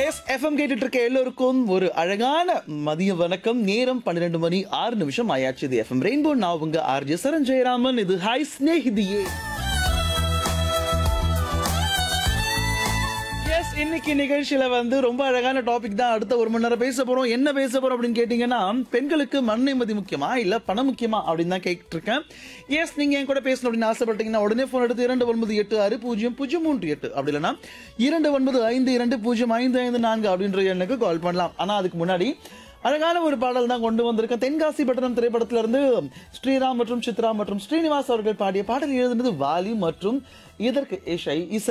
S FM கேட்டுட்டு இருக்க எல்லோருக்கும் ஒரு அழகான மதிய வணக்கம் நேரம் பன்னிரெண்டு மணி ஆறு நிமிஷம் ஆயாச்சு இது எஃப்எம் ரெயின்போ நான் உங்க ஆர்ஜே சரண் ஜெயராமன் இது ஹாய் ஸ்நேகிதியே எஸ் இன்னைக்கு நிகழ்ச்சியில வந்து ரொம்ப அழகான டாபிக் தான் அடுத்த ஒரு மணி நேரம் பேச போறோம் என்ன பேச போறோம் அப்படின்னு கேட்டீங்கன்னா பெண்களுக்கு மண் நிம்மதி முக்கியமா இல்ல பணம் முக்கியமா அப்படின்னு தான் கேட்டு இருக்கேன் எஸ் நீங்க என் கூட பேசணும் அப்படின்னு ஆசைப்பட்டீங்கன்னா உடனே போன் எடுத்து இரண்டு ஒன்பது எட்டு ஆறு பூஜ்ஜியம் பூஜ்ஜியம் மூன்று எட்டு அப்படி இல்லைன்னா இரண்டு ஒன்பது ஐந்து இரண்டு பூஜ்ஜியம் ஐந்து ஐந்து நான்கு அப்படின்ற எண்ணுக்கு கால் பண்ணலாம் ஆனா அதுக்கு முன்னாடி அழகான ஒரு பாடல் தான் கொண்டு வந்திருக்கேன் தென்காசி பட்டணம் திரைப்படத்துல இருந்து ஸ்ரீராம் மற்றும் சித்ரா மற்றும் ஸ்ரீனிவாஸ் அவர்கள் பாடிய பாடல் எழுதுனது வாலி மற்றும் இதற்கு இசை இசை